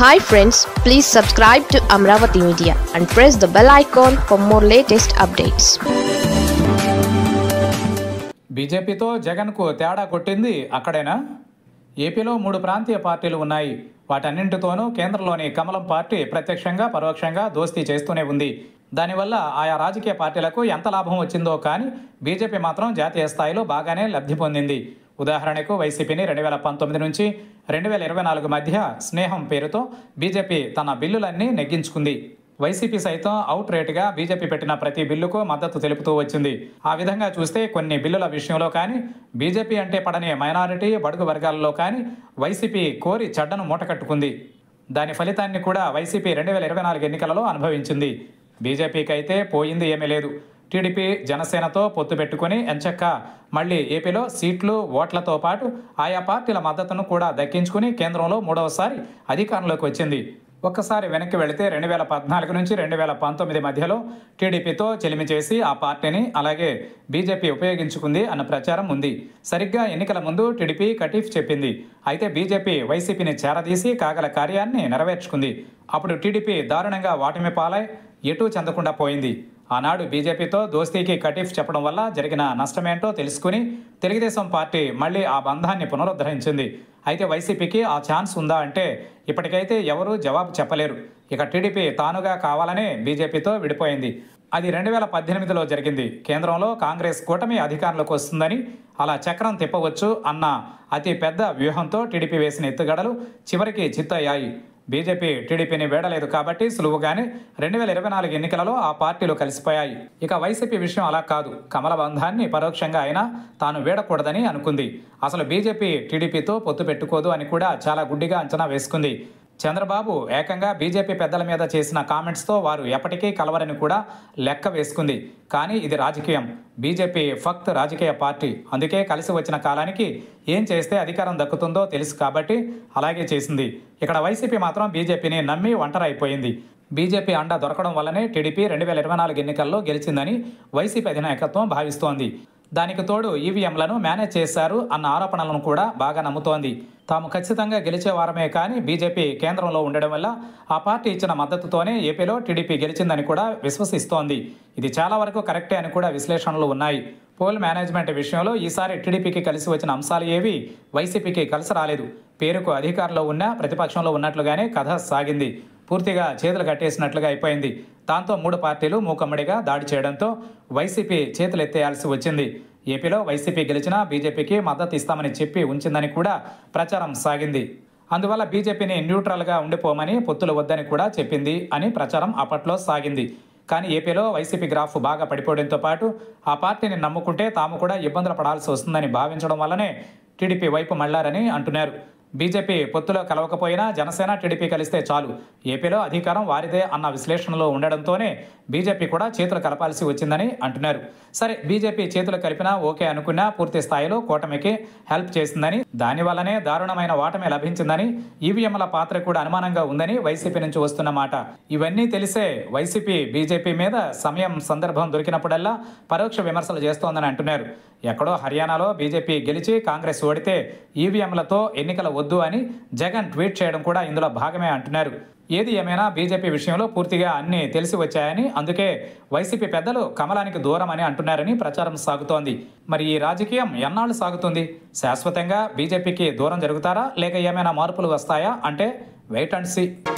hi friends please subscribe to Amaravati media and press the bell icon for more latest updates బీజేపీతో జగన్కు తేడా కొట్టింది అక్కడేనా ఏపీలో మూడు ప్రాంతీయ పార్టీలు ఉన్నాయి వాటన్నింటితోనూ కేంద్రంలోని కమలం పార్టీ ప్రత్యక్షంగా పరోక్షంగా దోస్తీ చేస్తూనే ఉంది దానివల్ల ఆయా రాజకీయ పార్టీలకు ఎంత లాభం వచ్చిందో కానీ బీజేపీ మాత్రం జాతీయ స్థాయిలో బాగానే లబ్ధి పొందింది ఉదాహరణకు వైసీపీని రెండు వేల పంతొమ్మిది నుంచి రెండు వేల ఇరవై నాలుగు మధ్య స్నేహం పేరుతో బీజేపీ తన బిల్లులన్నీ నెగ్గించుకుంది వైసీపీ సైతం అవుట్ రేటుగా బీజేపీ పెట్టిన ప్రతి బిల్లుకు మద్దతు తెలుపుతూ వచ్చింది ఆ విధంగా చూస్తే కొన్ని బిల్లుల విషయంలో కానీ బీజేపీ అంటే పడని మైనారిటీ బడుగు వర్గాలలో కానీ వైసీపీ కోరి చెడ్డను మూటకట్టుకుంది దాని ఫలితాన్ని కూడా వైసీపీ రెండు వేల ఇరవై నాలుగు ఎన్నికలలో అనుభవించింది బీజేపీకి అయితే పోయింది ఏమీ లేదు టీడీపీ జనసేనతో పొత్తు పెట్టుకుని ఎంచక్క మళ్ళీ ఏపీలో సీట్లు ఓట్లతో పాటు ఆయా పార్టీల మద్దతును కూడా దక్కించుకుని కేంద్రంలో మూడవసారి అధికారంలోకి వచ్చింది ఒక్కసారి వెనక్కి వెళితే రెండు వేల పద్నాలుగు నుంచి రెండు వేల పంతొమ్మిది మధ్యలో టీడీపీతో చెలిమి చేసి ఆ పార్టీని అలాగే బీజేపీ ఉపయోగించుకుంది అన్న ప్రచారం ఉంది సరిగ్గా ఎన్నికల ముందు టీడీపీ కటీఫ్ చెప్పింది అయితే బీజేపీ వైసీపీని చేరదీసి కాగల కార్యాన్ని నెరవేర్చుకుంది అప్పుడు టీడీపీ దారుణంగా వాటమి పాలై ఎటూ చెందకుండా పోయింది ఆనాడు బీజేపీతో దోస్తీకి కటీఫ్ చెప్పడం వల్ల జరిగిన నష్టమేంటో తెలుసుకుని తెలుగుదేశం పార్టీ మళ్ళీ ఆ బంధాన్ని పునరుద్ధరించింది అయితే వైసీపీకి ఆ ఛాన్స్ ఉందా అంటే ఇప్పటికైతే ఎవరూ జవాబు చెప్పలేరు ఇక టీడీపీ తానుగా కావాలనే బీజేపీతో విడిపోయింది అది రెండు వేల పద్దెనిమిదిలో జరిగింది కేంద్రంలో కాంగ్రెస్ కూటమి అధికారంలోకి వస్తుందని అలా చక్రం తిప్పవచ్చు అన్న అతి పెద్ద వ్యూహంతో టీడీపీ వేసిన ఎత్తుగడలు చివరికి చిత్తయ్యాయి బీజేపీ టీడీపీని వేడలేదు కాబట్టి సులువుగానే రెండు వేల ఇరవై నాలుగు ఎన్నికలలో ఆ పార్టీలు కలిసిపోయాయి ఇక వైసీపీ విషయం అలా కాదు కమల బంధాన్ని పరోక్షంగా అయినా తాను వీడకూడదని అనుకుంది అసలు బీజేపీ టీడీపీతో పొత్తు పెట్టుకోదు అని కూడా చాలా గుడ్డిగా అంచనా వేసుకుంది చంద్రబాబు ఏకంగా బీజేపీ పెద్దల మీద చేసిన కామెంట్స్తో వారు ఎప్పటికీ కలవరని కూడా లెక్క వేసుకుంది కానీ ఇది రాజకీయం బీజేపీ ఫక్త్ రాజకీయ పార్టీ అందుకే కలిసి వచ్చిన కాలానికి ఏం చేస్తే అధికారం దక్కుతుందో తెలుసు కాబట్టి అలాగే చేసింది ఇక్కడ వైసీపీ మాత్రం బీజేపీని నమ్మి ఒంటరైపోయింది బీజేపీ అండ దొరకడం వల్లనే టీడీపీ రెండు వేల ఇరవై నాలుగు ఎన్నికల్లో గెలిచిందని వైసీపీ అధినాయకత్వం భావిస్తోంది దానికి తోడు ఈవీఎంలను మేనేజ్ చేశారు అన్న ఆరోపణలను కూడా బాగా నమ్ముతోంది తాము ఖచ్చితంగా గెలిచే వారమే కానీ బీజేపీ కేంద్రంలో ఉండడం వల్ల ఆ పార్టీ ఇచ్చిన మద్దతుతోనే ఏపీలో టీడీపీ గెలిచిందని కూడా విశ్వసిస్తోంది ఇది చాలా వరకు కరెక్టే అని కూడా విశ్లేషణలు ఉన్నాయి పోల్ మేనేజ్మెంట్ విషయంలో ఈసారి టీడీపీకి కలిసి వచ్చిన అంశాలు ఏవి వైసీపీకి కలిసి రాలేదు పేరుకు అధికారంలో ఉన్న ప్రతిపక్షంలో ఉన్నట్లుగానే కథ సాగింది పూర్తిగా చేతులు కట్టేసినట్లుగా అయిపోయింది దాంతో మూడు పార్టీలు మూకమ్మడిగా దాడి చేయడంతో వైసీపీ చేతులు ఎత్తేయాల్సి వచ్చింది ఏపీలో వైసీపీ గెలిచినా బీజేపీకి మద్దతు ఇస్తామని చెప్పి ఉంచిందని కూడా ప్రచారం సాగింది అందువల్ల బీజేపీని న్యూట్రల్గా ఉండిపోమని పొత్తులు వద్దని కూడా చెప్పింది అని ప్రచారం అప్పట్లో సాగింది కానీ ఏపీలో వైసీపీ గ్రాఫ్ బాగా పడిపోవడంతో పాటు ఆ పార్టీని నమ్ముకుంటే తాము కూడా ఇబ్బందులు పడాల్సి వస్తుందని భావించడం వల్లనే టీడీపీ వైపు మళ్లారని అంటున్నారు బీజేపీ పొత్తులో కలవకపోయినా జనసేన టీడీపీ కలిస్తే చాలు ఏపీలో అధికారం వారిదే అన్న విశ్లేషణలో ఉండడంతోనే బీజేపీ కూడా చేతులు కలపాల్సి వచ్చిందని అంటున్నారు సరే బీజేపీ చేతులు కలిపినా ఓకే అనుకున్నా పూర్తి స్థాయిలో కూటమికి హెల్ప్ చేసిందని దానివల్లనే దారుణమైన ఓటమి లభించిందని ఈవీఎంల పాత్ర కూడా అనుమానంగా ఉందని వైసీపీ నుంచి వస్తున్న మాట ఇవన్నీ తెలిసే వైసీపీ బీజేపీ మీద సమయం సందర్భం దొరికినప్పుడల్లా పరోక్ష విమర్శలు చేస్తోందని అంటున్నారు ఎక్కడో హర్యానాలో బీజేపీ గెలిచి కాంగ్రెస్ ఓడితే ఈవీఎంలతో ఎన్నికల వద్దు అని జగన్ ట్వీట్ చేయడం కూడా ఇందులో భాగమే అంటున్నారు ఏది ఏమైనా బీజేపీ విషయంలో పూర్తిగా అన్ని తెలిసి వచ్చాయని అందుకే వైసీపీ పెద్దలు కమలానికి దూరం అని అంటున్నారని ప్రచారం సాగుతోంది మరి ఈ రాజకీయం ఎన్నాళ్ళు సాగుతుంది శాశ్వతంగా బీజేపీకి దూరం జరుగుతారా లేక ఏమైనా మార్పులు వస్తాయా అంటే వెయిట్ అండ్ సీ